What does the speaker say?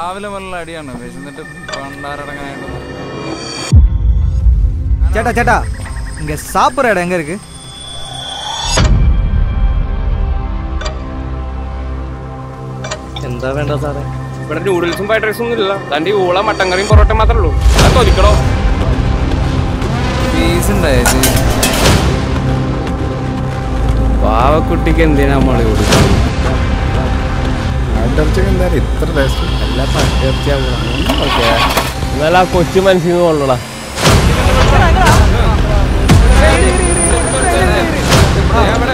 രാവിലെ മുതലുള്ള അടിയാണ് വിശന്നിട്ട് പണ്ടാരടങ്ങാനായിട്ട് ചേട്ടാ ചേട്ടാ இங்க சாப்பிட்ற இடம் எங்க இருக்கு എന്താ വേണ്ട സാറേ ഇവിടെ നൂഡിൽസും ഫ്രൈഡ് റൈസും ഒന്നും ഇല്ല തന്റെ ഊള മട്ടൻ കറിയും പൊറോട്ട മാത്രമേ ഉള്ളൂ അത് തൊലിക്കണോ പീസ് ഉണ്ടായേച്ചി പാവക്കുട്ടിക്ക് എന്തിനാ നമ്മള് കൊടുക്കുന്നത് ഇത്ര ടേസ്റ്റ് എന്നാൽ ആ കൊച്ചു മനസ്സിൽ നിന്ന് കൊള്ളടാ ഞാൻ ഇവിടെ